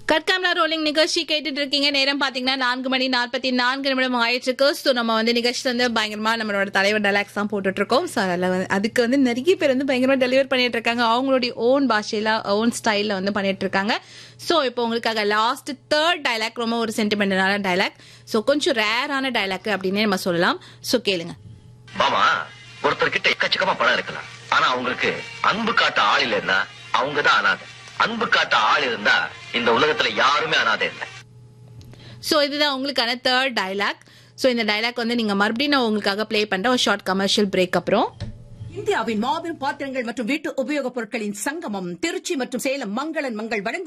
கட்காமலா rolling நிகழ்ச்சி கேட்டுட்டு இருக்கீங்க நேரம் பாத்தீங்கன்னா நான்கு மணி நாற்பத்தி நான்கு நிமிடம் ஆயிட்டு இருக்கு ஸோ நம்ம வந்து நிகழ்ச்சி வந்து பயங்கரமா நம்மளோட தலைவர் டெலாக்ஸ் தான் போட்டுட்டு இருக்கோம் ஸோ அதில் வந்து அதுக்கு வந்து நிறைய பேர் வந்து பயங்கரமா டெலிவர் பண்ணிட்டு இருக்காங்க அவங்களுடைய ஓன் பாஷையில ஓன் ஸ்டைல்ல வந்து பண்ணிட்டு இருக்காங்க ஸோ இப்போ உங்களுக்காக லாஸ்ட் தேர்ட் டைலாக் ரொம்ப ஒரு சென்டிமெண்டலான டைலாக் ஸோ கொஞ்சம் ரேரான டைலாக் அப்படின்னே நம்ம சொல்லலாம் ஸோ கேளுங்க மாமா ஒருத்தர் கிட்ட எக்கச்சக்கமா பணம் இருக்கலாம் ஆனா அவங்களுக்கு அன்பு காட்ட ஆள் இல்லைன்னா அவங்க தான் அனாதை அன்பு காட்ட ஆள் இருந்தா இந்த உலகத்துல யாருமே அனாதை இல்லை ஸோ இதுதான் உங்களுக்கான தேர்ட் டைலாக் ஸோ இந்த டைலாக் வந்து நீங்க மறுபடியும் நான் உங்களுக்காக ப்ளே பண்றேன் ஒரு ஷார்ட் கமர்ஷியல் பிரேக் அப்புறம் இந்தியாவின் மாபெரும் பாத்திரங்கள் மற்றும் வீட்டு உபயோகப் பொருட்களின் சங்கமம் திருச்சி மற்றும் சேலம் மங்களன் மங்கள் வழங்கும்